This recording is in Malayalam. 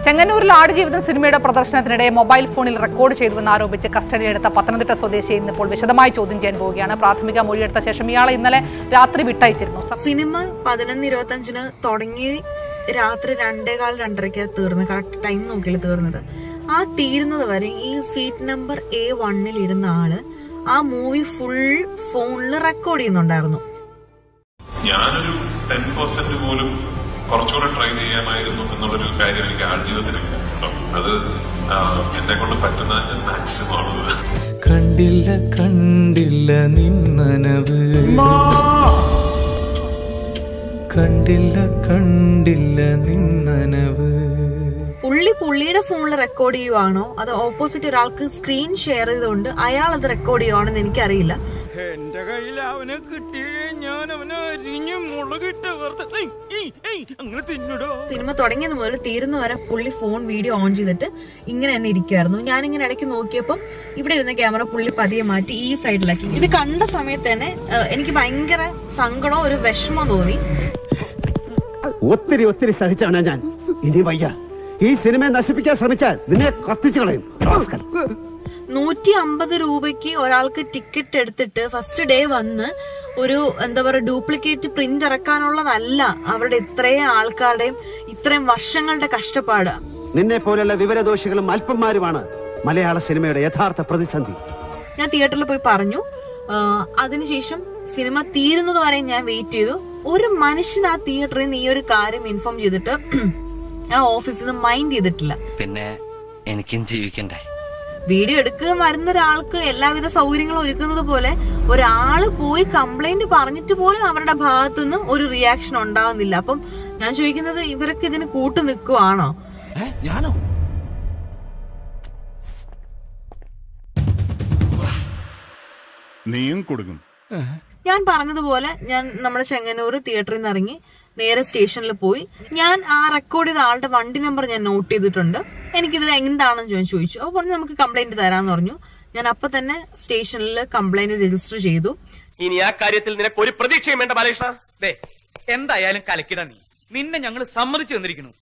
ചെങ്ങന്നൂരിൽ ആടുജീവിതം സിനിമയുടെ പ്രദർശനത്തിനിടെ മൊബൈൽ ഫോണിൽ റെക്കോർഡ് ചെയ്തുവെന്ന് ആരോപിച്ച് കസ്റ്റഡിയെടുത്ത പത്തനംതിട്ട സ്വദേശിയെ ഇന്നിപ്പോൾ വിശദമായി ചോദ്യം ചെയ്യാൻ പോവുകയാണ് പ്രാഥമിക മൊഴിയെടുത്ത ശേഷം ഇയാളെ ഇന്നലെ രാത്രി വിട്ടയച്ചിരുന്നു സിനിമ പതിനൊന്ന് ഇരുപത്തഞ്ചിന് തുടങ്ങി രാത്രി രണ്ടേകാൽ രണ്ടരയ്ക്ക് തീർന്നത് കറക്റ്റ് ടൈം നോക്കിയില്ല തീർന്നത് ആ തീരുന്നത് വരെ ഈ സീറ്റ് നമ്പർ എ വണ്ണിൽ ഇരുന്ന ആള് ആ മൂവി ഫുൾ ഫോണിൽ റെക്കോർഡ് ചെയ്യുന്നുണ്ടായിരുന്നു ഞാനൊരു ടെൻ പെർസെന്റ് പോലും കുറച്ചുകൂടെ ട്രൈ ചെയ്യാമായിരുന്നു എന്നുള്ളൊരു കാര്യം എനിക്ക് ആജീവിതത്തിലില്ല കേട്ടോ അത് ആ, എന്നെ കൊണ്ട് പറ്റുന്ന മാക്സിമം ആണത് കണ്ടില്ല കണ്ടില്ല നിന്നനവ് കണ്ടില്ല കണ്ടില്ല നിന്നനവ് പുള്ളി പുള്ളിയുടെ ഫോണിൽ റെക്കോർഡ് ചെയ്യുവാണോ അത് ഓപ്പോസിറ്റ് ഒരാൾക്ക് സ്ക്രീൻ ഷെയർ ചെയ്തുകൊണ്ട് അയാൾ അത് റെക്കോർഡ് ചെയ്യുവാണെന്ന് എനിക്കറിയില്ല എന്റെ കയ്യിൽ അവനെ കിട്ടിയേ ഞാൻ അവനെ അരിഞ്ഞ് മുളകിട്ട് വറുത്ത് ഏയ്, ഏയ്, ഏയ്, അങ്ങനെ തിന്നടോ സിനിമ തുടങ്ങിയത് മുതൽ തീരുന്ന വരെ പുള്ളി ഫോൺ വീഡിയോ ഓൺ ചെയ്തിട്ട് ഇങ്ങനെ തന്നെ ഇരിക്കുമായിരുന്നു ഞാനിങ്ങനെ ഇടയ്ക്ക് നോക്കിയപ്പോൾ ഇവിടെ ഇരുന്ന ക്യാമറ പുള്ളി പതിയെ മാറ്റി ഈ സൈഡിലാക്കി ഇത് കണ്ട സമയത്ത് തന്നെ ഏഹ്, എനിക്ക് ഭയങ്കര സങ്കടം ഒരു വിഷമം തോന്നി ഒത്തിരി ഒത്തിരി സഹിച്ചാണ് ഞാൻ ഇനി വയ്യ ഈ സിനിമയെ നശിപ്പിക്കാൻ ശ്രമിച്ചാൽ നിന്നെ കത്തിച്ചു കളയും റാസ്കൽ. നൂറ്റി അമ്പത് രൂപയ്ക്ക് ഒരാൾക്ക് ടിക്കറ്റ് എടുത്തിട്ട് ഫസ്റ്റ് ഡേ വന്ന് ഒരു എന്താ പറയുക ഡ്യൂപ്ലിക്കേറ്റ് പ്രിന്റ് ഇറക്കാനുള്ളതല്ല അവരുടെ ഇത്രയും ആൾക്കാരുടെയും ഇത്രയും വർഷങ്ങളുടെ കഷ്ടപ്പാട് നിന്നെ പോലുള്ള വിവരദോഷികളും അല്പന്മാരുമാണ് മലയാള സിനിമയുടെ യഥാർത്ഥ പ്രതിസന്ധി ഞാൻ തിയേറ്ററിൽ പോയി പറഞ്ഞു ആ, അതിനുശേഷം സിനിമ തീരുന്നത് വരെ ഞാൻ വെയിറ്റ് ചെയ്തു ഒരു മനുഷ്യൻ ആ തിയേറ്ററിൽ നിന്ന് ഈ ഒരു കാര്യം ഇൻഫോം ചെയ്തിട്ട് ആ ഓഫീസിൽ നിന്ന് മൈൻഡ് ചെയ്തിട്ടില്ല പിന്നെ എനിക്കും ജീവിക്കണ്ടേ വീഡിയോ എടുക്കുകയും വരുന്ന ഒരാൾക്ക് എല്ലാവിധ സൗകര്യങ്ങളും ഒരുക്കുന്നത് പോലെ ഒരാള് പോയി കംപ്ലൈന്റ് പറഞ്ഞിട്ട് പോലും അവരുടെ ഭാഗത്തു നിന്ന് ഒരു റിയാക്ഷൻ ഉണ്ടാകുന്നില്ല അപ്പം ഞാൻ ചോദിക്കുന്നത് ഇവരൊക്കെ ഇതിന് കൂട്ടു നിൽക്കുവാണോ ഞാനോ നീയും കൊടുക്കും ഞാൻ പറഞ്ഞതുപോലെ ഞാൻ നമ്മുടെ ചെങ്ങന്നൂർ തിയേറ്ററിൽ നിന്ന് ഇറങ്ങി നേരെ സ്റ്റേഷനിൽ പോയി ഞാൻ ആ റെക്കോർഡ് ചെയ്ത ആളുടെ വണ്ടി നമ്പർ ഞാൻ നോട്ട് ചെയ്തിട്ടുണ്ട് എനിക്കിതിൽ എന്താണെന്ന് ഞാൻ ചോദിച്ചു അപ്പോൾ പറഞ്ഞു നമുക്ക് കംപ്ലൈന്റ് തരാന്ന് പറഞ്ഞു ഞാൻ അപ്പൊ തന്നെ സ്റ്റേഷനിൽ കംപ്ലൈന്റ് രജിസ്റ്റർ ചെയ്തു ഇനി ആ കാര്യത്തിൽ നിനക്ക് ഒരു പ്രതീക്ഷയും വേണ്ട ബാലകൃഷ്ണ ദേ എന്തായാലും കലക്കിട നീ നിന്നെ ഞങ്ങൾ സമ്മതിച്ചു തന്നിരിക്കുന്നു